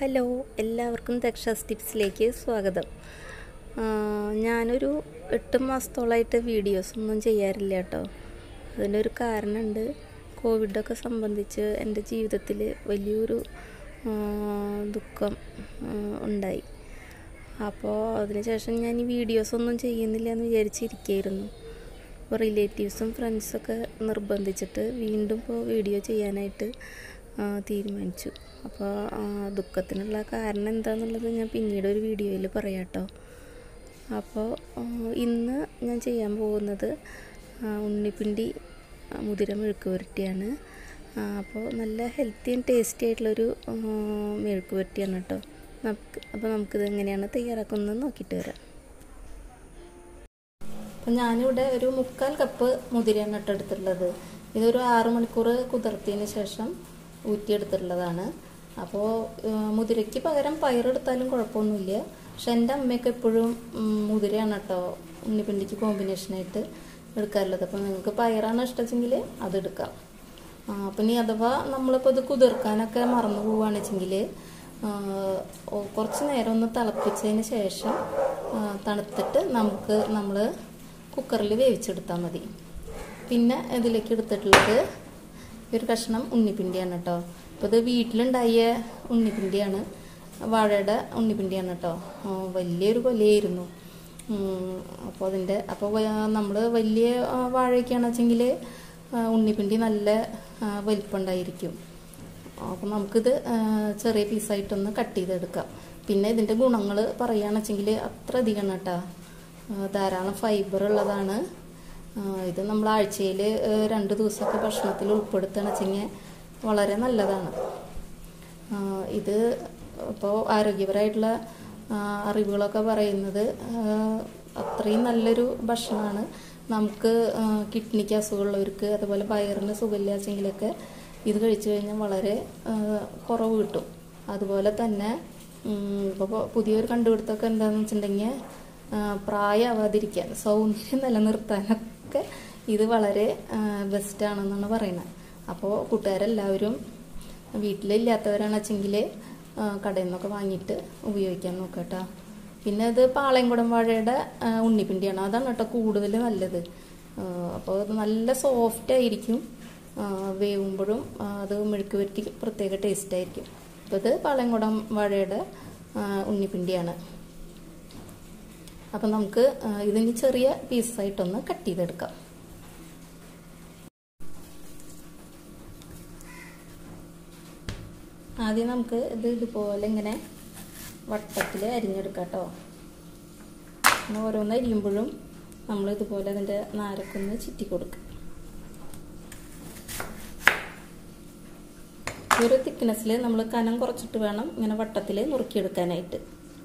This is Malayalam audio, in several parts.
ഹലോ എല്ലാവർക്കും ദക്ഷാസ് ടിപ്സിലേക്ക് സ്വാഗതം ആ, ഞാനൊരു എട്ട് മാസത്തോളമായിട്ട് വീഡിയോസ് ഒന്നും ചെയ്യാറില്ല കേട്ടോ അതിനൊരു കാരണമുണ്ട് കോവിഡൊക്കെ സംബന്ധിച്ച് എൻ്റെ ജീവിതത്തിൽ വലിയൊരു ആ, ദുഃഖം ആ, ഉണ്ടായി അപ്പോൾ അതിനുശേഷം ഞാൻ ഈ വീഡിയോസ് ഒന്നും ചെയ്യുന്നില്ല എന്ന് വിചാരിച്ചിരിക്കുകയായിരുന്നു അപ്പോൾ റിലേറ്റീവ്സും ഫ്രണ്ട്സൊക്കെ നിർബന്ധിച്ചിട്ട് വീണ്ടും ഇപ്പോൾ വീഡിയോ ചെയ്യാനായിട്ട് ആ, തീരുമാനിച്ചു അപ്പോൾ ആ, ദുഃഖത്തിനുള്ള കാരണം എന്താണെന്നുള്ളത് ഞാൻ പിന്നീട് ഒരു വീഡിയോയിൽ പറയാം കേട്ടോ അപ്പോൾ ആ, ഇന്ന് ഞാൻ ചെയ്യാൻ പോകുന്നത് ആ, ഉണ്ണിപ്പിണ്ടി ആ, മുതിര മെഴുക്ക് പുരട്ടിയാണ് ആ, അപ്പോൾ നല്ല ഹെൽത്തി ആൻഡ് ടേസ്റ്റി ആയിട്ടുള്ളൊരു ആ, മെഴുക്ക് പുരട്ടിയാണ് കേട്ടോ നമുക്ക് അപ്പോൾ നമുക്കിത് എങ്ങനെയാണ് തയ്യാറാക്കുന്നത് നോക്കിയിട്ട് വരാം അപ്പം ഞാനിവിടെ ഒരു മുക്കാൽ കപ്പ് മുതിരയാണ് കേട്ടോ എടുത്തിട്ടുള്ളത് ഇതൊരു ആറ് മണിക്കൂർ കുതിർത്തിയതിന് ശേഷം ഊറ്റിയെടുത്തിട്ടുള്ളതാണ് അപ്പോൾ മുതിരയ്ക്ക് പകരം പയറെടുത്താലും കുഴപ്പമൊന്നുമില്ല പക്ഷെ എൻ്റെ അമ്മയൊക്കെ എപ്പോഴും ഉം, മുതിരയാണ് കേട്ടോ ഉണ്ണിപ്പിണ്ടിക്ക് കോമ്പിനേഷനായിട്ട് എടുക്കാറുള്ളത് അപ്പോൾ നിങ്ങൾക്ക് പയറാണ് ഇഷ്ടമെങ്കിൽ അതെടുക്കാം ആ, അപ്പം ഇനി അഥവാ നമ്മളിപ്പോൾ ഇത് കുതിർക്കാനൊക്കെ മറന്നു പോവുകയാണെച്ചെങ്കിൽ കുറച്ച് നേരം ഒന്ന് തിളപ്പിച്ചതിന് ശേഷം ആ, തണുത്തിട്ട് നമുക്ക് നമ്മൾ കുക്കറിൽ വേവിച്ചെടുത്താൽ മതി പിന്നെ ഇതിലേക്ക് എടുത്തിട്ടുള്ളത് ഒരു കഷ്ണം ഉണ്ണിപ്പിണ്ടിയാണ് കേട്ടോ അപ്പോൾ ഇത് വീട്ടിലുണ്ടായ ഉണ്ണിപ്പിണ്ടിയാണ് വാഴയുടെ ഉണ്ണിപ്പിണ്ടിയാണ് കേട്ടോ ആ, വലിയൊരു കൊലയായിരുന്നു അപ്പോൾ അതിൻ്റെ അപ്പോൾ നമ്മൾ വലിയ ആ, വാഴയൊക്കെയാണെന്ന് വെച്ചെങ്കിൽ ഉണ്ണിപ്പിണ്ടി നല്ല ആ, വലിപ്പമുണ്ടായിരിക്കും അപ്പോൾ നമുക്കിത് ആ, ചെറിയ പീസായിട്ടൊന്ന് കട്ട് ചെയ്തെടുക്കാം പിന്നെ ഇതിൻ്റെ ഗുണങ്ങൾ പറയുകയാണെന്ന് വെച്ചെങ്കിൽ അത്ര അധികമാണ് കേട്ടോ ആ, ധാരാളം ഫൈബർ ഉള്ളതാണ് ആ, ഇത് നമ്മൾ ആഴ്ചയിൽ രണ്ട് ദിവസമൊക്കെ ഭക്ഷണത്തിൽ ഉൾപ്പെടുത്തുകയാണെന്ന് വെച്ചെങ്കിൽ വളരെ നല്ലതാണ് ആ, ഇത് ഇപ്പോൾ ആരോഗ്യപരമായിട്ടുള്ള ആ, അറിവുകളൊക്കെ പറയുന്നത് ആ, അത്രയും നല്ലൊരു ഭക്ഷണമാണ് നമുക്ക് ആ, കിഡ്നിക്ക് അസുഖമുള്ളവർക്ക് അതുപോലെ വയറിന് സുഖമില്ലാച്ചെങ്കിലൊക്കെ ഇത് കഴിച്ചു കഴിഞ്ഞാൽ വളരെ ആ, കുറവ് കിട്ടും അതുപോലെ തന്നെ ഇപ്പോൾ പുതിയൊരു കണ്ടുപിടുത്തമൊക്കെ എന്താണെന്ന് വെച്ചിട്ടുണ്ടെങ്കിൽ പ്രായമാവാതിരിക്കാൻ സൗന്ദര്യം നിലനിർത്താനൊക്കെ ഇത് വളരെ ബെസ്റ്റാണെന്നാണ് പറയുന്നത് അപ്പോൾ കൂട്ടുകാരെല്ലാവരും വീട്ടിലില്ലാത്തവരാണെന്ന് വെച്ചെങ്കിൽ കടയിൽ നിന്നൊക്കെ വാങ്ങിയിട്ട് ഉപയോഗിക്കാൻ നോക്കട്ടോ പിന്നെ ഇത് പാളയംകുടം വാഴയുടെ ആ, ഉണ്ണിപ്പിണ്ടിയാണ് അതാണ് കേട്ടോ കൂടുതൽ നല്ലത് അപ്പോൾ അത് നല്ല സോഫ്റ്റ് ആയിരിക്കും ആ, വേവുമ്പോഴും ആ, അത് മെഴുക്ക് വരട്ടി പ്രത്യേക ടേസ്റ്റ് ആയിരിക്കും അപ്പോൾ ഇത് പാളയംകുടം വാഴയുടെ ആ, ഉണ്ണിപ്പിണ്ടിയാണ് അപ്പം നമുക്ക് ആ, ഇതിന് ചെറിയ പീസായിട്ടൊന്ന് കട്ട് ചെയ്തെടുക്കാം ആദ്യം നമുക്ക് ഇത് ഇതുപോലെ ഇങ്ങനെ വട്ടത്തിൽ അരിഞ്ഞെടുക്കാം കേട്ടോ അങ്ങനെ ഓരോന്ന് അരിയുമ്പോഴും നമ്മൾ ഇതുപോലെ അതിൻ്റെ നാരക്കൊന്ന് ചുറ്റി കൊടുക്കുക ഈ ഒരു തിക്നെസ്സിൽ നമ്മൾ കനം കുറച്ചിട്ട് വേണം ഇങ്ങനെ വട്ടത്തിൽ നുറുക്കിയെടുക്കാനായിട്ട്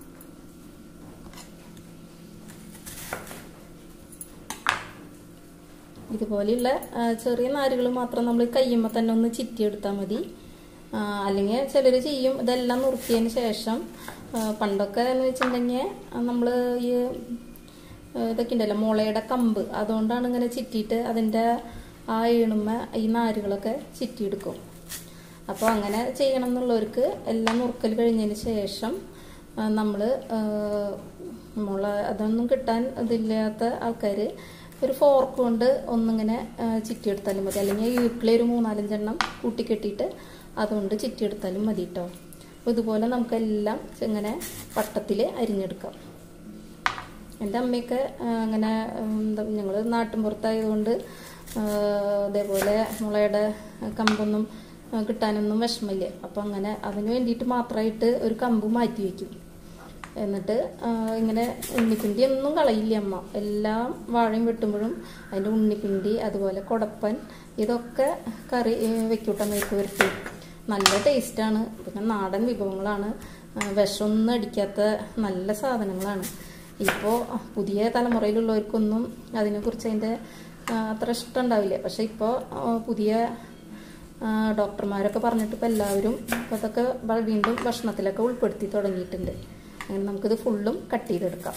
ഇതുപോലെയുള്ള ആ, ചെറിയ നാരുകൾ മാത്രം നമ്മൾ കയ്യുമ്പോൾ തന്നെ ഒന്ന് ചിറ്റിയെടുത്താൽ മതി ആ, അല്ലെങ്കിൽ ചിലർ ചെയ്യും ഇതെല്ലാം നുറുക്കിയതിന് ശേഷം ആ, പണ്ടൊക്കെ എന്ന് വെച്ചിട്ടുണ്ടെങ്കിൽ നമ്മൾ ഈ ആ, ഇതൊക്കെ ഉണ്ടല്ലോ മുളയുടെ കമ്പ് അതുകൊണ്ടാണ് ഇങ്ങനെ ചിറ്റിയിട്ട് അതിൻ്റെ ആ ഈണുമ്മ ഈ നാരുകളൊക്കെ ചിറ്റിയെടുക്കും അപ്പോൾ അങ്ങനെ ചെയ്യണം എന്നുള്ളവർക്ക് എല്ലാം നുറുക്കൽ കഴിഞ്ഞതിന് ശേഷം നമ്മൾ മുള അതൊന്നും കിട്ടാൻ ഇതില്ലാത്ത ആൾക്കാർ ഒരു ഫോർക്ക് കൊണ്ട് ഒന്നിങ്ങനെ ആ, ചിറ്റിയെടുത്താലും മതി അല്ലെങ്കിൽ ഈർക്കിളി ഒരു മൂന്നാലഞ്ചെണ്ണം കൂട്ടിക്കെട്ടിയിട്ട് അതുകൊണ്ട് ചിറ്റിയെടുത്താലും മതി കേട്ടോ അപ്പോൾ ഇതുപോലെ നമുക്കെല്ലാം ഇങ്ങനെ വട്ടത്തിൽ അരിഞ്ഞെടുക്കാം എൻ്റെ അമ്മയൊക്കെ ആ, അങ്ങനെ ഞങ്ങൾ നാട്ടിൻപുറത്തായതുകൊണ്ട് ആ, അതേപോലെ മുളയുടെ കമ്പൊന്നും ആ, കിട്ടാനൊന്നും വിഷമില്ല അപ്പം അങ്ങനെ അതിന് വേണ്ടിയിട്ട് മാത്രമായിട്ട് ഒരു കമ്പ് മാറ്റി വയ്ക്കും എന്നിട്ട് ആ, ഇങ്ങനെ ഉണ്ണിപ്പിണ്ടി ഒന്നും കളയില്ല അമ്മ എല്ലാം വാഴയും വെട്ടുമ്പോഴും അതിൻ്റെ ഉണ്ണിപ്പിണ്ടി അതുപോലെ കൊടപ്പൻ ഇതൊക്കെ കറി ഏ, വെക്കൂട്ട മെഴുക്ക് വരട്ടി നല്ല ടേസ്റ്റാണ് പിന്നെ നാടൻ വിഭവങ്ങളാണ് ആ, വിഷമൊന്നും അടിക്കാത്ത നല്ല സാധനങ്ങളാണ് ഇപ്പോൾ പുതിയ തലമുറയിലുള്ളവർക്കൊന്നും അതിനെക്കുറിച്ച് അതിൻ്റെ ആ, അത്ര ഇഷ്ടം ഉണ്ടാവില്ല പക്ഷെ ഇപ്പോൾ പുതിയ ആ, ഡോക്ടർമാരൊക്കെ പറഞ്ഞിട്ട് ഇപ്പോൾ എല്ലാവരും ഇപ്പോൾ അതൊക്കെ വ- വീണ്ടും ഭക്ഷണത്തിലൊക്കെ ഉൾപ്പെടുത്തി തുടങ്ങിയിട്ടുണ്ട് അങ്ങനെ നമുക്കിത് ഫുള്ളും കട്ട് ചെയ്തെടുക്കാം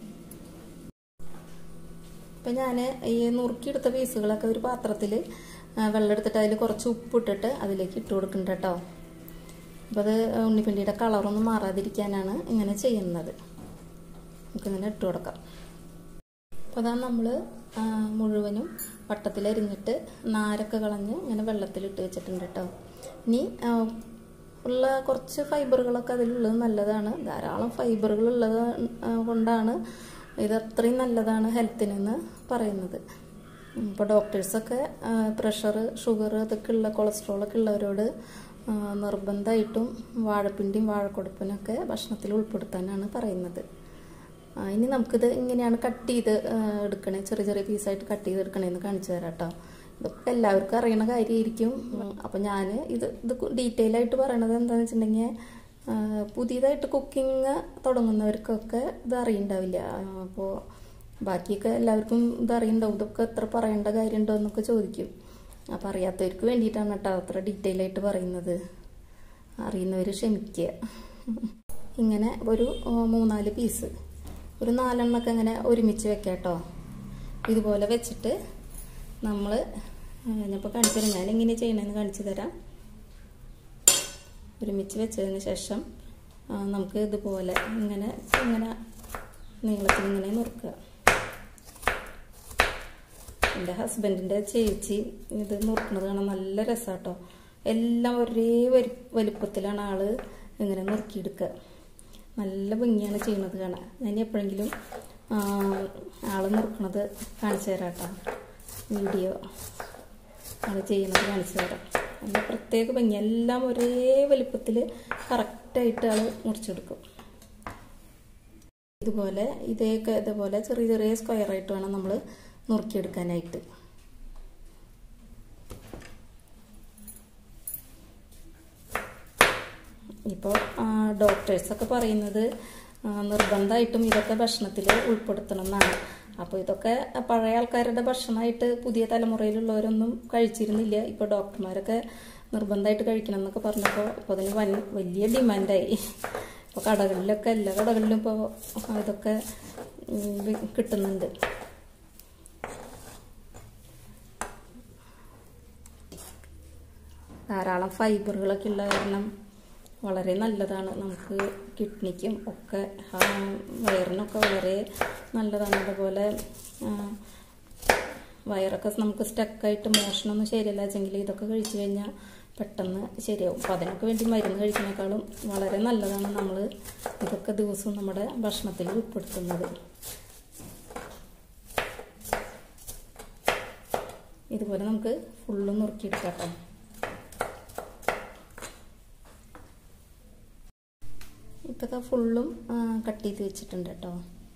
ഇപ്പം ഞാൻ ഈ നുറുക്കിയെടുത്ത പീസുകളൊക്കെ ഒരു പാത്രത്തിൽ വെള്ളം എടുത്തിട്ട് അതിൽ കുറച്ച് ഉപ്പിട്ടിട്ട് അതിലേക്ക് ഇട്ട് കൊടുക്കുന്നുണ്ട് കേട്ടോ അപ്പോൾ അത് ഉണ്ണിപ്പിണ്ടിയുടെ കളറൊന്നും മാറാതിരിക്കാനാണ് ഇങ്ങനെ ചെയ്യുന്നത് നമുക്കിങ്ങനെ ഇട്ട് കൊടുക്കാം അപ്പോൾ അതാ നമ്മൾ മുഴുവനും വട്ടത്തിലരിഞ്ഞിട്ട് നാരൊക്കെ കളഞ്ഞ് ഇങ്ങനെ വെള്ളത്തിലിട്ട് വെച്ചിട്ടുണ്ട് കേട്ടോ ഇനി ഉള്ള കുറച്ച് ഫൈബറുകളൊക്കെ അതിലുള്ളത് നല്ലതാണ് ധാരാളം ഫൈബറുകൾ ഉള്ളത് കൊണ്ടാണ് ഇത് അത്രയും നല്ലതാണ് ഹെൽത്തിനെന്ന് പറയുന്നത് ഇപ്പോൾ ഡോക്ടേഴ്സൊക്കെ പ്രഷർ ഷുഗർ അതൊക്കെ ഉള്ള കൊളസ്ട്രോളൊക്കെ ഉള്ളവരോട് നിർബന്ധമായിട്ടും വാഴപ്പിണ്ടിയും വാഴക്കൊടുപ്പിനൊക്കെ ഭക്ഷണത്തിൽ ഉൾപ്പെടുത്താനാണ് പറയുന്നത് ഇനി നമുക്കിത് ഇങ്ങനെയാണ് കട്ട് ചെയ്ത് എടുക്കണേ ചെറിയ ചെറിയ പീസായിട്ട് കട്ട് ചെയ്ത് എടുക്കണേന്ന് കാണിച്ചു തരാം കേട്ടോ ഇതൊക്കെ എല്ലാവർക്കും അറിയണ കാര്യമായിരിക്കും അപ്പം ഞാൻ ഇത് ഇത് ഡീറ്റെയിൽ ആയിട്ട് പറയണത് എന്താണെന്ന് വെച്ചിട്ടുണ്ടെങ്കിൽ പുതിയതായിട്ട് കുക്കിംഗ് തുടങ്ങുന്നവർക്കൊക്കെ ഇത് അറിയണ്ടാവില്ല അപ്പോൾ ബാക്കിയൊക്കെ എല്ലാവർക്കും ഇത് അറിയണ്ടാവും ഇതൊക്കെ എത്ര പറയേണ്ട കാര്യമുണ്ടോ എന്നൊക്കെ ചോദിക്കും അപ്പം അറിയാത്തവർക്ക് വേണ്ടിയിട്ടാണ് കേട്ടോ അത്ര ഡീറ്റെയിൽ ആയിട്ട് പറയുന്നത് അറിയുന്നവർ ക്ഷമിക്കുക ഇങ്ങനെ ഒരു മൂന്നാല് പീസ് ഒരു നാലെണ്ണമൊക്കെ ഇങ്ങനെ ഒരുമിച്ച് വെക്കാം കേട്ടോ ഇതുപോലെ വെച്ചിട്ട് നമ്മൾ ഞാനിപ്പോൾ കാണിച്ചു തരാം ഞാൻ എങ്ങനെ ചെയ്യണമെന്ന് കാണിച്ചു തരാം ഒരുമിച്ച് വെച്ചതിന് ശേഷം നമുക്ക് ഇതുപോലെ ഇങ്ങനെ ഇങ്ങനെ നീളത്തിൽ ഇങ്ങനെ നുറുക്കുക എൻ്റെ ഹസ്ബൻഡിൻ്റെ ചേച്ചി ഇത് നുറുക്കുന്നത് കാണാൻ നല്ല രസമാട്ടോ എല്ലാം ഒരേ വലി വലിപ്പത്തിലാണ് ആള് ഇങ്ങനെ നുറുക്കിയെടുക്കുക നല്ല ഭംഗിയാണ് ചെയ്യണത് കാണാൻ ഞാൻ എപ്പോഴെങ്കിലും ആള് നുറുക്കണത് കാണിച്ചു തരാം കേട്ടോ വീഡിയോ ആള് ചെയ്യണത് കാണിച്ചു തരാം നല്ല പ്രത്യേക ഭംഗി എല്ലാം ഒരേ വലിപ്പത്തിൽ കറക്റ്റായിട്ട് ആള് മുറിച്ചെടുക്കും ഇതുപോലെ ഇതേക്ക് ഇതുപോലെ ചെറിയ ചെറിയ സ്ക്വയർ ആയിട്ട് വേണം നമ്മൾ നുറുക്കിയെടുക്കാനായിട്ട് ഇപ്പോൾ ഡോക്ടേഴ്സൊക്കെ പറയുന്നത് നിർബന്ധമായിട്ടും ഇതൊക്കെ ഭക്ഷണത്തിൽ ഉൾപ്പെടുത്തണം എന്നാണ് അപ്പോൾ ഇതൊക്കെ പഴയ ആൾക്കാരുടെ ഭക്ഷണമായിട്ട് പുതിയ തലമുറയിലുള്ളവരൊന്നും കഴിച്ചിരുന്നില്ല ഇപ്പോൾ ഡോക്ടർമാരൊക്കെ നിർബന്ധമായിട്ട് കഴിക്കണം എന്നൊക്കെ പറഞ്ഞപ്പോൾ അപ്പോൾ അതിന് വൻ വലിയ ഡിമാൻഡായി ഇപ്പോൾ കടകളിലൊക്കെ എല്ലാ കടകളിലും ഇപ്പോൾ ഇതൊക്കെ കിട്ടുന്നുണ്ട് ധാരാളം ഫൈബറുകളൊക്കെ ഉള്ള കാരണം വളരെ നല്ലതാണ് നമുക്ക് കിഡ്നിക്കും ഒക്കെ വയറിനൊക്കെ വളരെ നല്ലതാണ് അതുപോലെ വയറൊക്കെ നമുക്ക് സ്റ്റക്കായിട്ട് മോഷണമൊന്നും ശരിയല്ല വെച്ചെങ്കിൽ ഇതൊക്കെ കഴിച്ചു കഴിഞ്ഞാൽ പെട്ടെന്ന് ശരിയാവും അപ്പം അതിനൊക്കെ വേണ്ടി മരുന്ന് കഴിക്കുന്നേക്കാളും വളരെ നല്ലതാണ് നമ്മൾ ഇതൊക്കെ ദിവസവും നമ്മുടെ ഭക്ഷണത്തിൽ ഉൾപ്പെടുത്തുന്നത് ഇതുപോലെ നമുക്ക് ഫുള്ളും നുറുക്കിയെടുക്കാം ഇതൊക്കെ ഫുള്ളും കട്ട് ചെയ്ത് വെച്ചിട്ടുണ്ട് കേട്ടോ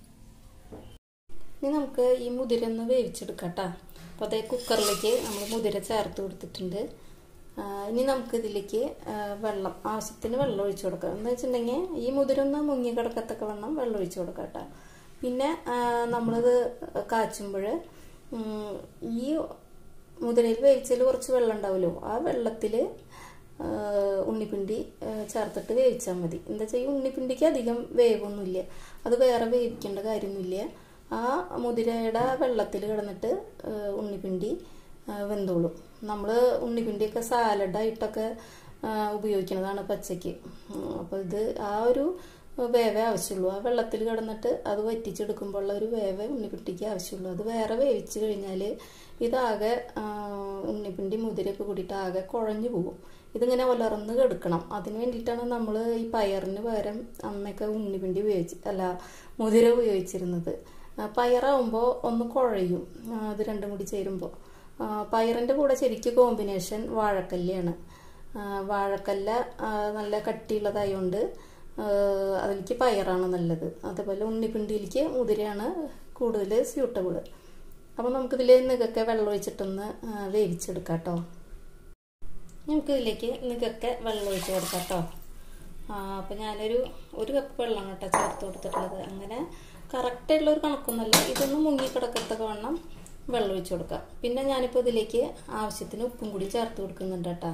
ഇനി നമുക്ക് ഈ മുതിര ഒന്ന് വേവിച്ചെടുക്കാം കേട്ടോ അപ്പോൾ അതേ കുക്കറിലേക്ക് നമ്മൾ മുതിര ചേർത്ത് കൊടുത്തിട്ടുണ്ട് ഇനി നമുക്ക് ഇതിലേക്ക് വെള്ളം ആവശ്യത്തിന് വെള്ളം ഒഴിച്ചു കൊടുക്കാം എന്താ വെച്ചിട്ടുണ്ടെങ്കിൽ ഈ മുതിര ഒന്ന് മുങ്ങി കിടക്കത്തൊക്കെ വെള്ളം വെള്ളം ഒഴിച്ചു കൊടുക്കാം കേട്ടോ പിന്നെ നമ്മളിത് കാച്ചുമ്പോൾ ഈ മുതിരയിൽ വേവിച്ചതിൽ കുറച്ച് വെള്ളം ഉണ്ടാവുമല്ലോ ആ വെള്ളത്തിൽ ഉണ്ണിപ്പിണ്ടി ചേർത്തിട്ട് വേവിച്ചാൽ മതി എന്താ വെച്ചാൽ ഈ ഉണ്ണിപ്പിണ്ടിക്ക് അധികം വേവൊന്നുമില്ല അത് വേറെ വേവിക്കേണ്ട കാര്യമൊന്നുമില്ല ആ മുതിരയുടെ വെള്ളത്തിൽ കിടന്നിട്ട് ഉണ്ണിപ്പിണ്ടി വെന്തോളും നമ്മൾ ഉണ്ണിപ്പിണ്ടിയൊക്കെ സാലഡായിട്ടൊക്കെ ഉപയോഗിക്കുന്നതാണ് പച്ചയ്ക്ക് അപ്പോൾ ഇത് ആ ഒരു വേവേ ആവശ്യമുള്ളൂ ആ വെള്ളത്തിൽ കിടന്നിട്ട് അത് വറ്റിച്ചെടുക്കുമ്പോഴുള്ള ഒരു വേവേ ഉണ്ണിപ്പിണ്ടിക്ക് ആവശ്യമുള്ളൂ അത് വേറെ വേവിച്ച് കഴിഞ്ഞാൽ ഇതാകെ ഉണ്ണിപ്പിണ്ടി മുതിരയൊക്കെ കൂടിയിട്ട് ആകെ കുഴഞ്ഞു പോകും ഇതിങ്ങനെ ഉലർന്ന് കെടുക്കണം അതിന് വേണ്ടിയിട്ടാണ് നമ്മൾ ഈ പയറിന് പകരം അമ്മയൊക്കെ ഉണ്ണിപ്പിണ്ടി ഉപയോഗിച്ച് അല്ല മുതിര ഉപയോഗിച്ചിരുന്നത് പയറാവുമ്പോൾ ഒന്ന് കുഴയും അത് രണ്ടും കൂടി ചേരുമ്പോൾ പയറിൻ്റെ കൂടെ ശരിക്കും കോമ്പിനേഷൻ വാഴക്കല്ലാണ് വാഴക്കല്ല നല്ല കട്ടിയുള്ളതായതുകൊണ്ട് അതിലേക്ക് പയറാണ് നല്ലത് അതേപോലെ ഉണ്ണിപ്പിണ്ടിയിലേക്ക് മുതിരയാണ് കൂടുതൽ സ്യൂട്ടബിൾ അപ്പോൾ നമുക്കിതിൽ നികൊക്കെ വെള്ളം ഒഴിച്ചിട്ടൊന്ന് വേവിച്ചെടുക്കാം കേട്ടോ നമുക്കിതിലേക്ക് നികൊക്കെ വെള്ളം ഒഴിച്ച് കൊടുക്കാം കേട്ടോ അപ്പം ഞാനൊരു ഒരു കപ്പ് വെള്ളം കേട്ടോ ചേർത്ത് കൊടുത്തിട്ടുള്ളത് അങ്ങനെ കറക്റ്റായിട്ടുള്ള ഒരു കണക്കൊന്നുമല്ല ഇതൊന്ന് മുങ്ങിക്കിടക്കത്തൊക്കെ വേണം വെള്ളം ഒഴിച്ച് കൊടുക്കാം പിന്നെ ഞാനിപ്പോൾ ഇതിലേക്ക് ആവശ്യത്തിന് ഉപ്പും കൂടി ചേർത്ത് കൊടുക്കുന്നുണ്ട് കേട്ടോ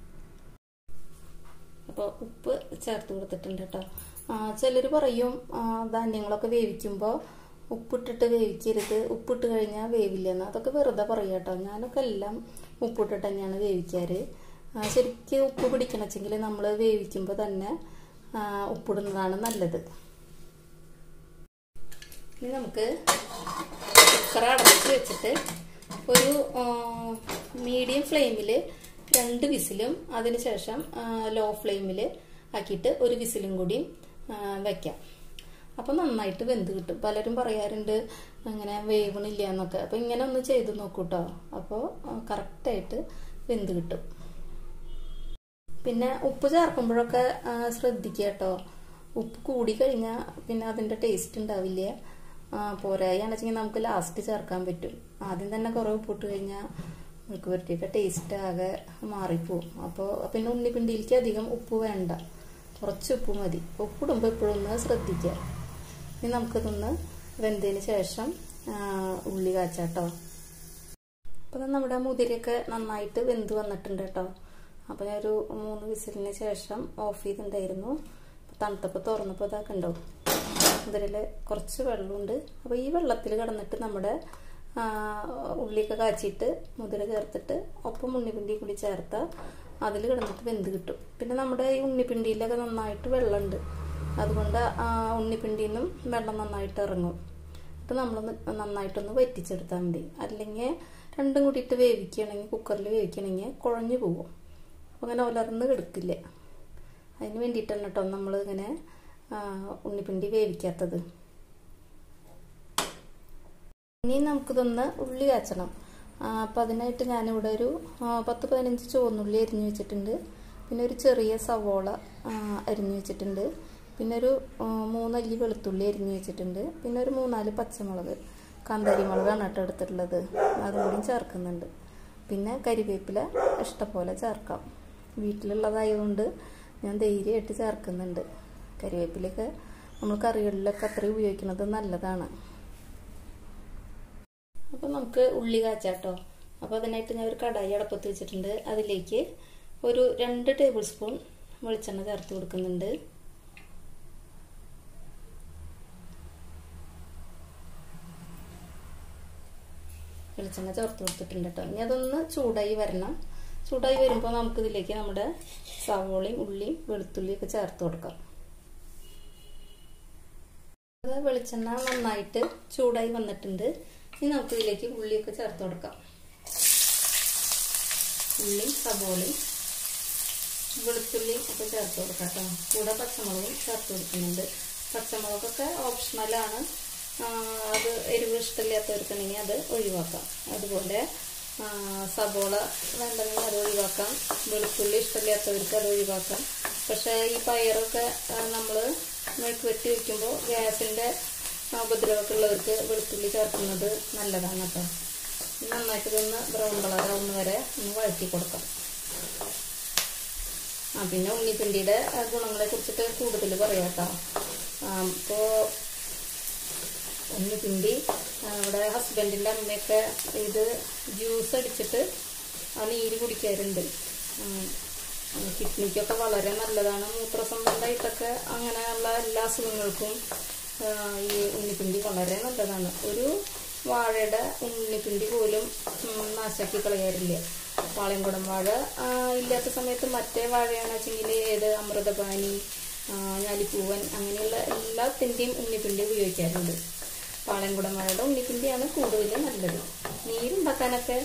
അപ്പോൾ ഉപ്പ് ചേർത്ത് കൊടുത്തിട്ടുണ്ട് കേട്ടോ ചിലർ പറയും ധാന്യങ്ങളൊക്കെ വേവിക്കുമ്പോൾ ഉപ്പിട്ടിട്ട് വേവിക്കരുത് ഉപ്പിട്ട് കഴിഞ്ഞാൽ വേവില്ല എന്ന് അതൊക്കെ വെറുതെ പറയാം കേട്ടോ ഞാനൊക്കെ എല്ലാം ഉപ്പിട്ടിട്ട് തന്നെയാണ് വേവിക്കാറ് ആ, ശരിക്കും ഉപ്പ് പിടിക്കണമെങ്കിൽ നമ്മൾ വേവിക്കുമ്പോൾ തന്നെ ആ, ഉപ്പിടുന്നതാണ് നല്ലത് ഇനി നമുക്ക് കുക്കർ അടച്ച് വെച്ചിട്ട് ഒരു മീഡിയം ഫ്ലെയിമിൽ രണ്ട് വിസിലും അതിനുശേഷം ലോ ഫ്ലെയിമിൽ ആക്കിയിട്ട് ഒരു വിസിലും കൂടി ആ, വെക്കാം അപ്പോൾ നന്നായിട്ട് വെന്ത് കിട്ടും പലരും പറയാറുണ്ട് അങ്ങനെ വേവണില്ല എന്നൊക്കെ അപ്പോൾ ഇങ്ങനെ ഒന്ന് ചെയ്ത് നോക്കൂ കേട്ടോ അപ്പോൾ കറക്റ്റായിട്ട് വെന്ത് കിട്ടും പിന്നെ ഉപ്പ് ചേർക്കുമ്പോഴൊക്കെ ആ, ശ്രദ്ധിക്കുക കേട്ടോ ഉപ്പ് കൂടി കഴിഞ്ഞാൽ പിന്നെ അതിൻ്റെ ടേസ്റ്റ് ഉണ്ടാവില്ല പോരായാണെന്ന് വെച്ചെങ്കിൽ നമുക്ക് ലാസ്റ്റ് ചേർക്കാൻ പറ്റും ആദ്യം തന്നെ കുറേ ഉപ്പിട്ട് കഴിഞ്ഞാൽ മിൽക്ക് പുരട്ടിയുടെ ടേസ്റ്റ് ആകെ മാറിപ്പോവും അപ്പോൾ പിന്നെ ഉണ്ണിപ്പിണ്ടിയിലേക്ക് അധികം ഉപ്പ് വേണ്ട കുറച്ച് ഉപ്പ് മതി ഉപ്പിടുമ്പോൾ എപ്പോഴും ഒന്ന് ശ്രദ്ധിക്കുക ഇനി നമുക്കിതൊന്ന് വെന്തതിന് ശേഷം ആ, ഉള്ളി കാച്ചാട്ടോ അപ്പോൾ നമ്മുടെ മുതിരയൊക്കെ നന്നായിട്ട് വെന്ത് വന്നിട്ടുണ്ട് കേട്ടോ അപ്പോൾ ഞാനൊരു മൂന്ന് വിസിലിന് ശേഷം ഓഫ് ചെയ്തിട്ടുണ്ടായിരുന്നു തണുത്തപ്പോൾ തുറന്നപ്പോൾ ഇതൊക്കെ ഉണ്ടാവും മുതിരയിൽ കുറച്ച് വെള്ളമുണ്ട് അപ്പോൾ ഈ വെള്ളത്തിൽ കിടന്നിട്ട് നമ്മുടെ ആ, ഉള്ളിയൊക്കെ കാച്ചിയിട്ട് മുതിര ചേർത്തിട്ട് ഒപ്പം ഉണ്ണിപ്പിണ്ടി കൂടി ചേർത്താൽ അതിൽ കിടന്നിട്ട് വെന്ത് കിട്ടും പിന്നെ നമ്മുടെ ഈ ഉണ്ണിപ്പിണ്ടിയിലൊക്കെ നന്നായിട്ട് വെള്ളമുണ്ട് അതുകൊണ്ട് ആ ഉണ്ണിപ്പിണ്ടിയിൽ നിന്നും വെള്ളം നന്നായിട്ട് ഇറങ്ങും എന്നിട്ട് നമ്മളൊന്ന് നന്നായിട്ടൊന്ന് വറ്റിച്ചെടുത്താൽ മതി അല്ലെങ്കിൽ രണ്ടും കൂടിയിട്ട് വേവിക്കുകയാണെങ്കിൽ കുക്കറിൽ വേവിക്കുകയാണെങ്കിൽ കുഴഞ്ഞു പോകും അപ്പോൾ അങ്ങനെ ഉലർന്ന് കിടക്കില്ല അതിന് വേണ്ടിയിട്ടാണ് കേട്ടോ നമ്മൾ ഇങ്ങനെ ആ, ഉണ്ണിപ്പിണ്ടി വേവിക്കാത്തത് ഇനി നമുക്കിതൊന്ന് ഉള്ളി കാച്ചണം അപ്പം അതിനായിട്ട് ഞാനിവിടെ ഒരു ആ, പത്ത് പതിനഞ്ച് ചുവന്നുള്ളി അരിഞ്ഞു വെച്ചിട്ടുണ്ട് പിന്നെ ഒരു ചെറിയ സവോള ആ, അരിഞ്ഞു വെച്ചിട്ടുണ്ട് പിന്നെ ഒരു ആ, മൂന്നല്ലി വെളുത്തുള്ളി അരിഞ്ഞു വെച്ചിട്ടുണ്ട് പിന്നെ ഒരു മൂന്നാല് പച്ചമുളക് കാന്താരി മുളകാണ് കേട്ടോ എടുത്തിട്ടുള്ളത് അതും കൂടി ചേർക്കുന്നുണ്ട് പിന്നെ കരിവേപ്പില ഇഷ്ടംപോലെ ചേർക്കാം വീട്ടിലുള്ളതായതുകൊണ്ട് ഞാൻ ധൈര്യമായിട്ട് ചേർക്കുന്നുണ്ട് കരിവേപ്പിലൊക്കെ നമ്മൾ കറികളിലൊക്കെ അത്രയും ഉപയോഗിക്കുന്നത് നല്ലതാണ് അപ്പോൾ നമുക്ക് ഉള്ളി കാച്ചാട്ടോ അപ്പോൾ അതിനായിട്ട് ഞാൻ ഒരു കടായി അടപ്പത്ത് വെച്ചിട്ടുണ്ട് അതിലേക്ക് ഒരു രണ്ട് ടേബിൾ സ്പൂൺ വെളിച്ചെണ്ണ ചേർത്ത് കൊടുക്കുന്നുണ്ട് വെളിച്ചെണ്ണ ചേർത്ത് കൊടുത്തിട്ടുണ്ട് കേട്ടോ ഇനി അതൊന്ന് ചൂടായി വരണം ചൂടായി വരുമ്പോൾ നമുക്കിതിലേക്ക് നമ്മുടെ സവോളയും ഉള്ളിയും വെളുത്തുള്ളിയും ഒക്കെ ചേർത്ത് കൊടുക്കാം അത് വെളിച്ചെണ്ണ നന്നായിട്ട് ചൂടായി വന്നിട്ടുണ്ട് ഇനി നമുക്ക് ഇതിലേക്ക് ഉള്ളിയൊക്കെ ചേർത്ത് കൊടുക്കാം ഉള്ളിയും സബോളയും വെളുത്തുള്ളിയും ഒക്കെ ചേർത്ത് കൊടുക്കാം കേട്ടോ കൂടെ പച്ചമുളകും ചേർത്ത് കൊടുക്കുന്നുണ്ട് പച്ചമുളകൊക്കെ ഓപ്ഷണലാണ് അത് എരിവ് ഇഷ്ടമില്ലാത്തവർക്കുണ്ടെങ്കിൽ അത് ഒഴിവാക്കാം അതുപോലെ സബോള വേണ്ടെങ്കിൽ അത് ഒഴിവാക്കാം വെളുത്തുള്ളി ഇഷ്ടമില്ലാത്തവർക്ക് അത് ഒഴിവാക്കാം പക്ഷേ ഈ പയറൊക്കെ നമ്മൾ മെഴുക്ക് വെട്ടി വെക്കുമ്പോൾ ഗ്യാസിൻ്റെ ഉപദ്രവമൊക്കെ ഉള്ളവർക്ക് വെളുത്തുള്ളി ചേർക്കുന്നത് നല്ലതാണ് കേട്ടോ നന്നായിട്ട് ഇതൊന്ന് ബ്രൗൺ കളറാവുന്ന വരെ ഒന്ന് വഴറ്റി കൊടുക്കാം ആ പിന്നെ ഉണ്ണിപ്പിണ്ടിയുടെ ഗുണങ്ങളെ കുറിച്ചിട്ട് കൂടുതൽ പറയാം കേട്ടോ അപ്പോൾ ഉണ്ണിപ്പിണ്ടി ഇവിടെ ഹസ്ബൻഡിൻ്റെ അമ്മയൊക്കെ ഇത് ജ്യൂസ് അടിച്ചിട്ട് ആ നീര് കുടിക്കാറുണ്ട് കിഡ്നിക്കൊക്കെ വളരെ നല്ലതാണ് മൂത്രസംബന്ധമായിട്ടൊക്കെ അങ്ങനെയുള്ള എല്ലാ അസുഖങ്ങൾക്കും ഈ ഉണ്ണിപ്പിണ്ടി വളരെ നല്ലതാണ് ഒരു വാഴയുടെ ഉണ്ണിപ്പിണ്ടി പോലും നാശാക്കി കളയാറില്ല പാളയംകുടം വാഴ ഇല്ലാത്ത സമയത്ത് മറ്റേ വാഴയാണ് വെച്ചെങ്കിൽ ഏത് അമൃതപാനി ഞാലിപ്പൂവൻ അങ്ങനെയുള്ള എല്ലാത്തിൻ്റെയും ഉണ്ണിപ്പിണ്ടി ഉപയോഗിക്കാറുണ്ട് പാളയംകുടം വാഴയുടെ ഉണ്ണിപ്പിണ്ടിയാണ് കൂടുതൽ നല്ലത് നീരുണ്ടാക്കാനൊക്കെ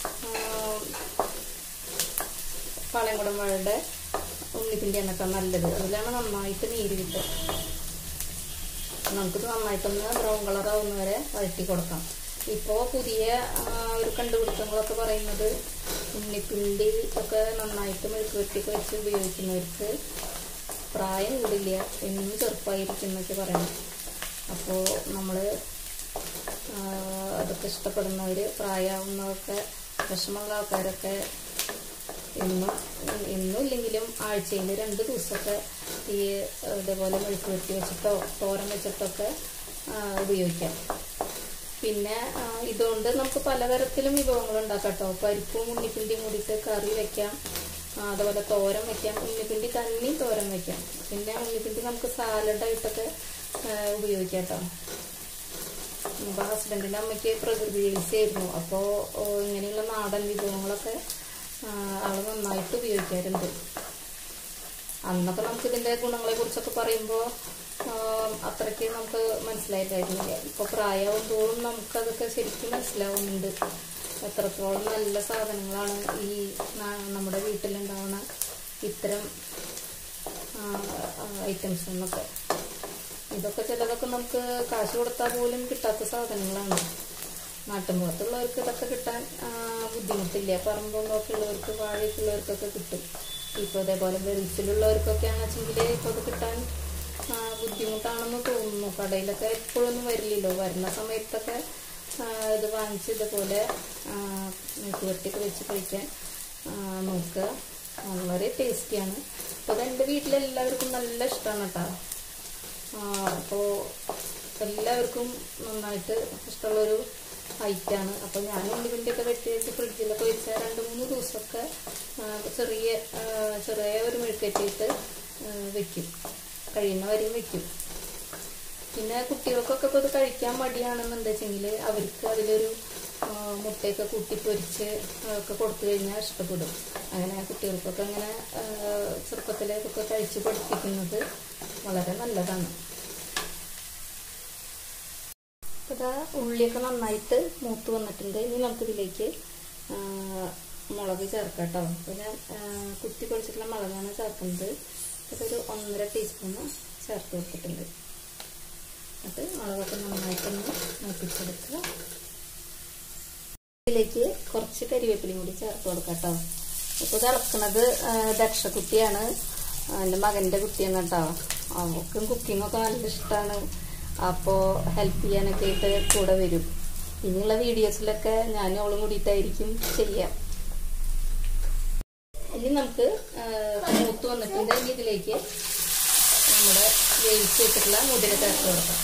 പാളയംകുടം വാഴയുടെ ഉണ്ണിപ്പിണ്ടിയാണൊക്കെ നല്ലത് അതിലാണ് നന്നായിട്ട് നീര് കിട്ടുക നമുക്കിത് നന്നായിട്ടൊന്ന് ബ്രൗൺ കളർ ആവുന്ന വരെ വഴറ്റി കൊടുക്കാം ഇപ്പോൾ പുതിയ ഒരു കണ്ടുപിടുത്തങ്ങളൊക്കെ പറയുന്നത് ഉണ്ണിപ്പിണ്ടി ഒക്കെ നന്നായിട്ട് മെഴുക്ക് വെട്ടിക്ക് വെച്ച് ഉപയോഗിക്കുന്നവർക്ക് പ്രായം കൂടില്ല എന്നും ചെറുപ്പമായിരിക്കുന്നൊക്കെ പറയണം അപ്പോൾ നമ്മൾ അതൊക്കെ ഇഷ്ടപ്പെടുന്നവർ പ്രായമാവുന്നതൊക്കെ വിഷമമുള്ള ആൾക്കാരൊക്കെ എന്നും എന്നും ഇല്ലെങ്കിലും ആഴ്ചയിൽ രണ്ട് ദിവസമൊക്കെ ഈ ഇതേപോലെ മെഴുക്ക് വെട്ടി വെച്ചിട്ടോ തോരൻ വെച്ചിട്ടൊക്കെ ഉപയോഗിക്കാം പിന്നെ ഇതുകൊണ്ട് നമുക്ക് പലതരത്തിലും വിഭവങ്ങൾ ഉണ്ടാക്കാം കേട്ടോ പരിപ്പും ഉണ്ണിപ്പിണ്ടിയും കൂടിയിട്ട് കറി വെക്കാം അതുപോലെ തോരൻ വെക്കാം ഉണ്ണിപ്പിണ്ടി തന്നെ തോരൻ വെക്കാം പിന്നെ ഉണ്ണിപ്പിണ്ടി നമുക്ക് സാലഡായിട്ടൊക്കെ ഉപയോഗിക്കാം കേട്ടോ ഇപ്പൊ ഹസ്ബൻഡിന്റെ അമ്മയ്ക്ക് പ്രകൃതി ചികിത്സയായിരുന്നു അപ്പോൾ ഇങ്ങനെയുള്ള നാടൻ വിഭവങ്ങളൊക്കെ ആ, ആള് നന്നായിട്ട് ഉപയോഗിക്കാറുണ്ട് അന്നൊക്കെ നമുക്ക് ഇതിന്റെ ഗുണങ്ങളെ കുറിച്ചൊക്കെ പറയുമ്പോൾ അത്രയ്ക്ക് നമുക്ക് മനസ്സിലായിട്ടായിരുന്നില്ല ഇപ്പൊ പ്രായമാവും തോറും നമുക്ക് ശരിക്കും മനസ്സിലാവുന്നുണ്ട് എത്രത്തോളം നല്ല സാധനങ്ങളാണ് ഈ ന- നമ്മുടെ വീട്ടിലുണ്ടാവുന്ന ഇത്തരം ഐറ്റംസ് എന്നൊക്കെ ഇതൊക്കെ ചിലതൊക്കെ നമുക്ക് കാശ് കൊടുത്താൽ പോലും കിട്ടാത്ത സാധനങ്ങളാണ് നാട്ടുമ്പുറത്തുള്ളവർക്ക് ഇതൊക്കെ കിട്ടാൻ ആ, ബുദ്ധിമുട്ടില്ല പറമ്പൊക്കെ ഉള്ളവർക്ക് വാഴയൊക്കെ ഉള്ളവർക്കൊക്കെ കിട്ടും ഇപ്പൊ അതേപോലെ ഗൾഫിലുള്ളവർക്കൊക്കെ ആണെച്ചെങ്കിൽ ഇപ്പൊ അത് കിട്ടാൻ ആ, ബുദ്ധിമുട്ടാണെന്ന് തോന്നുന്നു കടയിലൊക്കെ എപ്പോഴൊന്നും വരില്ലല്ലോ വരുന്ന സമയത്തൊക്കെ ആ, ഇത് വാങ്ങിച്ച് ഇതുപോലെ മെഴുക്കുവരട്ടിയൊക്കെ വെച്ച് കഴിക്കാൻ ആ, നോക്കുക വളരെ ടേസ്റ്റിയാണ് അപ്പോൾ അതെൻ്റെ വീട്ടിലെല്ലാവർക്കും നല്ല ഇഷ്ടമാണ് കേട്ടോ അപ്പോൾ എല്ലാവർക്കും നന്നായിട്ട് ഇഷ്ടമുള്ളൊരു ഐറ്റാണ് അപ്പോൾ ഞാൻ ഉള്ളിപ്പിൻ്റെയൊക്കെ വെട്ടി വെച്ച് ഫ്രിഡ്ജിലൊക്കെ വെച്ച രണ്ട് മൂന്ന് ദിവസമൊക്കെ ആ, ചെറിയ ആ, ചെറിയ ഒരു മെഴുക്കറ്റിയിട്ട് വെക്കും കഴിയുന്ന വരെയും വെക്കും പിന്നെ കുട്ടികൾക്കൊക്കെ ഇപ്പോൾ ഇത് കഴിക്കാൻ മടിയാണെന്നുണ്ടെച്ചെങ്കിൽ അവർക്ക് അതിലൊരു ആ, മുട്ടയൊക്കെ കൂട്ടി പൊരിച്ച് ഒക്കെ കൊടുത്തു കഴിഞ്ഞാൽ ഇഷ്ടപ്പെടും അങ്ങനെ കുട്ടികൾക്കൊക്കെ അങ്ങനെ ആ, ചെറുപ്പത്തിലേക്കൊക്കെ കഴിച്ച് പഠിപ്പിക്കുന്നത് വളരെ നല്ലതാണ് അപ്പോൾ ഇതാ ഉള്ളിയൊക്കെ നന്നായിട്ട് മൂത്ത് വന്നിട്ടുണ്ട് ഇനി നമുക്കിതിലേക്ക് ആ, മുളക് ചേർക്കാം കേട്ടോ അപ്പോൾ ഞാൻ ആ, കുത്തി പൊടിച്ചിട്ടുള്ള മുളകാണ് ചേർക്കുന്നത് അതൊരു ഒന്നര ടീസ്പൂണ് ചേർത്ത് കൊടുത്തിട്ടുണ്ട് അത് മുളകൊക്കെ നന്നായിട്ടൊന്ന് മൂപ്പിച്ചെടുക്കുക ഇതിലേക്ക് കുറച്ച് കരിവേപ്പിലയും കൂടി ചേർത്ത് കൊടുക്കാം കേട്ടോ ഇപ്പോൾ ഇത് ഇളക്കണത് ആ, ദക്ഷക്കുട്ടിയാണ് എൻ്റെ മകൻ്റെ കുട്ടിയാണ് കേട്ടോ അവൾക്കും കുക്കിങ്ങൊക്കെ നല്ല ഇഷ്ടമാണ് അപ്പോൾ ഹെൽപ്പ് ചെയ്യാനൊക്കെ ആയിട്ട് കൂടെ വരും ഇനിയുള്ള വീഡിയോസിലൊക്കെ ഞാനും അവളും കൂടിയിട്ടായിരിക്കും ചെയ്യാം ഇനി നമുക്ക് ആ, മൂത്ത് വന്നിട്ടുണ്ട് ഇനി ഇതിലേക്ക് നമ്മുടെ വേവിച്ച് വെച്ചിട്ടുള്ള മുതിര ചേർത്ത് കൊടുക്കാം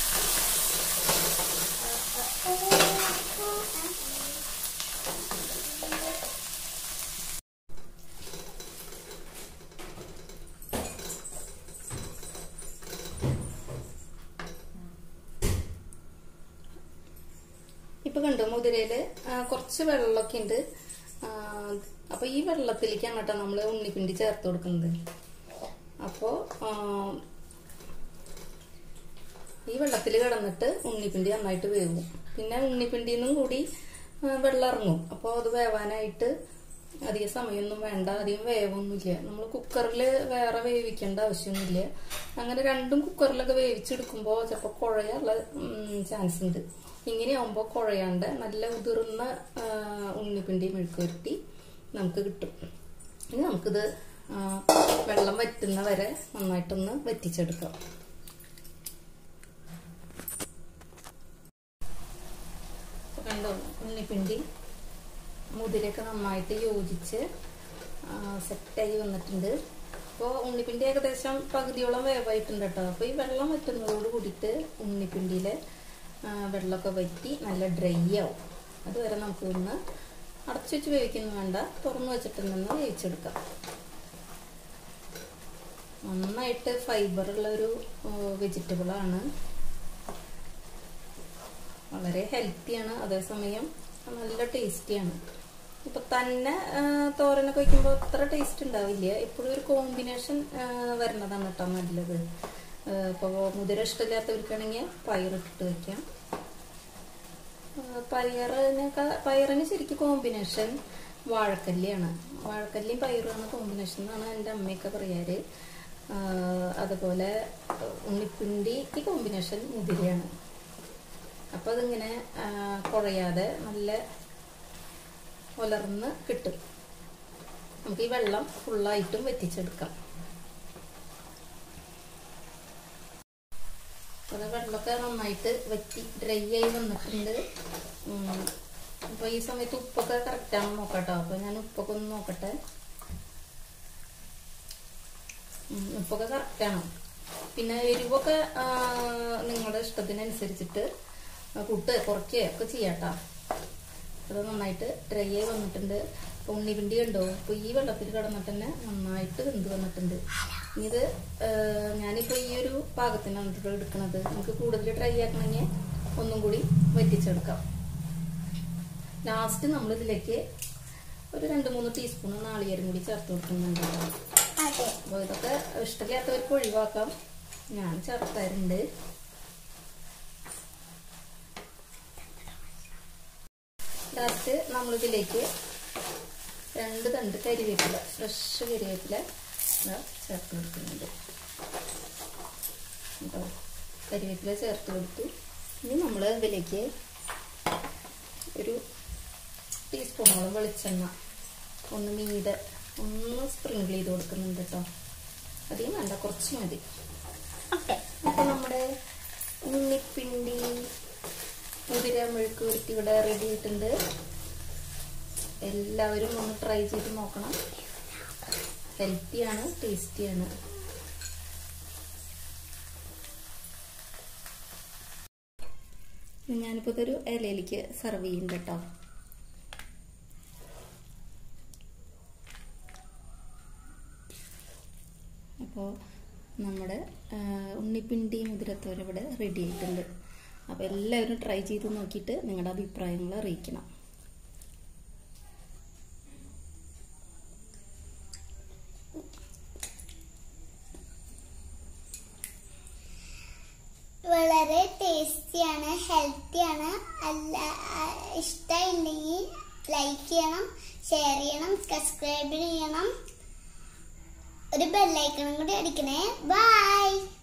ഇപ്പൊ കണ്ടു മുതിരയില് ആ, കുറച്ച് വെള്ളമൊക്കെ ഉണ്ട് ആ, അപ്പൊ ഈ വെള്ളത്തിലേക്കാണ് കേട്ടോ നമ്മള് ഉണ്ണിപ്പിണ്ടി ചേർത്ത് കൊടുക്കുന്നത് അപ്പോ ആ, ഈ വെള്ളത്തിൽ കിടന്നിട്ട് ഉണ്ണിപ്പിണ്ടി നന്നായിട്ട് വേവും പിന്നെ ഉണ്ണിപ്പിണ്ടിന്നും കൂടി ആ, വെള്ളം ഇറങ്ങും അപ്പോൾ അത് വേവാനായിട്ട് അധിക സമയമൊന്നും വേണ്ട അധികം വേവൊന്നുമില്ല നമ്മൾ കുക്കറിൽ വേറെ വേവിക്കേണ്ട ആവശ്യമൊന്നുമില്ല അങ്ങനെ രണ്ടും കുക്കറിലൊക്കെ വേവിച്ചെടുക്കുമ്പോൾ ചിലപ്പോൾ കുഴയാനുള്ള ചാൻസ് ഉണ്ട് ഇങ്ങനെയാവുമ്പോൾ കുഴയാണ്ട് നല്ല ഉതിർന്ന ആ, ഉണ്ണിപ്പിണ്ടി മെഴുക്കുവരട്ടി നമുക്ക് കിട്ടും ഇനി നമുക്കിത് ആ, വെള്ളം വറ്റുന്ന വരെ നന്നായിട്ടൊന്ന് വറ്റിച്ചെടുക്കാം ഇപ്പൊ കണ്ടോ ഉണ്ണിപ്പിണ്ടി മുതിരയൊക്കെ നന്നായിട്ട് യോജിച്ച് ആ, സെറ്റായി വന്നിട്ടുണ്ട് അപ്പോൾ ഉണ്ണിപ്പിണ്ടി ഏകദേശം പകുതിയോളം വേവായിട്ടുണ്ട് കേട്ടോ അപ്പോൾ ഈ വെള്ളം വറ്റുന്നതോട് കൂടിയിട്ട് ഉണ്ണിപ്പിണ്ടിയിലെ ആ, വെള്ളമൊക്കെ വറ്റി നല്ല ഡ്രൈ ആവും അതുവരെ നമുക്ക് ഒന്ന് അടച്ചു വെച്ച് വേവിക്കുന്നു വേണ്ട തുറന്നു വെച്ചിട്ട് നിന്ന് വേവിച്ചെടുക്കാം നന്നായിട്ട് ഫൈബറുള്ള ഒരു വെജിറ്റബിളാണ് വളരെ ഹെൽത്തിയാണ് അതേസമയം നല്ല ടേസ്റ്റിയാണ് ഇപ്പൊ തന്നെ ആ, തോരനൊക്കെ വയ്ക്കുമ്പോൾ അത്ര ടേസ്റ്റ് ഉണ്ടാവില്ല എപ്പോഴും ഒരു കോമ്പിനേഷൻ വരുന്നതാണ് കേട്ടോ നല്ലത് ഇപ്പോൾ മുതിര ഇഷ്ടമില്ലാത്തവർക്കാണെങ്കിൽ പയറിട്ടിട്ട് വയ്ക്കാം ആ, പയറിനൊക്കെ പയറിന് ശരിക്കും കോമ്പിനേഷൻ വാഴക്കല്ലിയാണ് വാഴക്കല്ലിയും പയറുമാണ് കോമ്പിനേഷൻ എന്നാണ് എൻ്റെ അമ്മയൊക്കെ പറയാറ് ആ, അതുപോലെ ഉണ്ണിപ്പിണ്ടിക്ക് കോമ്പിനേഷൻ മുതിരയാണ് അപ്പോൾ അതിങ്ങനെ ആ, കുഴയാതെ നല്ല ഉലർന്ന് കിട്ടും നമുക്ക് ഈ വെള്ളം ഫുള്ളായിട്ടും വറ്റിച്ചെടുക്കാം അത് വെള്ളമൊക്കെ നന്നായിട്ട് വറ്റി ഡ്രൈ ആയി വന്നിട്ടുണ്ട് ഉം. അപ്പൊ ഈ സമയത്ത് ഉപ്പൊക്കെ കറക്റ്റ് ആണോ നോക്കട്ടോ അപ്പൊ ഞാൻ ഉപ്പൊക്കെ ഒന്ന് നോക്കട്ടെ ഉം, ഉപ്പൊക്കെ കറക്റ്റ് ആണ് പിന്നെ എരിവൊക്കെ ആ, നിങ്ങളുടെ ഇഷ്ടത്തിനനുസരിച്ചിട്ട് കൂട്ട് കുറയ്ക്കുകയോ ഒക്കെ ചെയ്യാട്ടോ അത് നന്നായിട്ട് ഡ്രൈ ആയി വന്നിട്ടുണ്ട് അപ്പൊ ഉണ്ണിപിണ്ടി ഉണ്ടോ അപ്പൊ ഈ വെള്ളത്തിൽ കിടന്നിട്ട് തന്നെ നന്നായിട്ട് വെന്ത് വന്നിട്ടുണ്ട് ഇനി ഇത് ആ, ഞാനിപ്പോ ഈ ഒരു പാകത്തിനാണ് കേട്ടോ എടുക്കുന്നത് നമുക്ക് കൂടുതൽ ഡ്രൈ ആക്കണമെങ്കിൽ ഒന്നും കൂടി വറ്റിച്ചെടുക്കാം ലാസ്റ്റ് നമ്മൾ ഇതിലേക്ക് ഒരു രണ്ട് മൂന്ന് ടീസ്പൂൺ നാളികേരം കൂടി ചേർത്ത് കൊടുക്കുന്നുണ്ട് അതെ അപ്പോൾ ഇതൊക്കെ ഇഷ്ടമില്ലാത്തവർക്ക് ഒഴിവാക്കാം ഞാൻ ചേർത്താറുണ്ട് ലാസ്റ്റ് നമ്മളിതിലേക്ക് രണ്ട് തണ്ട് കരിവേപ്പില ഫ്രഷ് കരിവേപ്പില ഇതാ ചേർത്ത് കൊടുക്കുന്നുണ്ട് കേട്ടോ കരിവേപ്പില ചേർത്ത് കൊടുത്തു ഇനി നമ്മൾ ഇതിലേക്ക് ഒരു ടീസ്പൂണോളം വെളിച്ചെണ്ണ ഒന്ന് മീതെ ഒന്ന് സ്പ്രിങ്കിൾ ചെയ്ത് കൊടുക്കുന്നുണ്ട് കേട്ടോ അധികം വേണ്ട കുറച്ച് മതി ഓക്കെ അപ്പൊ നമ്മുടെ ഉണ്ണിപ്പിണ്ടി മുതിര മെഴുക്ക് വരട്ടി ഇവിടെ റെഡി ആയിട്ടുണ്ട് എല്ലാവരും ഒന്ന് ട്രൈ ചെയ്ത് നോക്കണം ഹെൽത്തിയാണ് ടേസ്റ്റിയാണ് ഞാനിപ്പോൾ ഇതൊരു ഇലയിലേക്ക് സെർവ് ചെയ്യുന്നുണ്ട് കേട്ടോ അപ്പോൾ നമ്മുടെ ആ, ഉണ്ണിപ്പിണ്ടി മുതിരത്തോര ഇവിടെ റെഡി ആയിട്ടുണ്ട് അപ്പോൾ എല്ലാവരും ട്രൈ ചെയ്ത് നോക്കിയിട്ട് നിങ്ങളുടെ അഭിപ്രായങ്ങൾ അറിയിക്കണം വളരെ ടേസ്റ്റിയാണ് ഹെൽത്തിയാണ് അല്ല ഇഷ്ടമുണ്ടെങ്കിൽ ലൈക്ക് ചെയ്യണം ഷെയർ ചെയ്യണം സബ്സ്ക്രൈബ് ചെയ്യണം ഒരു ബെല്ലൈക്കണും കൂടി അടിക്കണേ ബൈ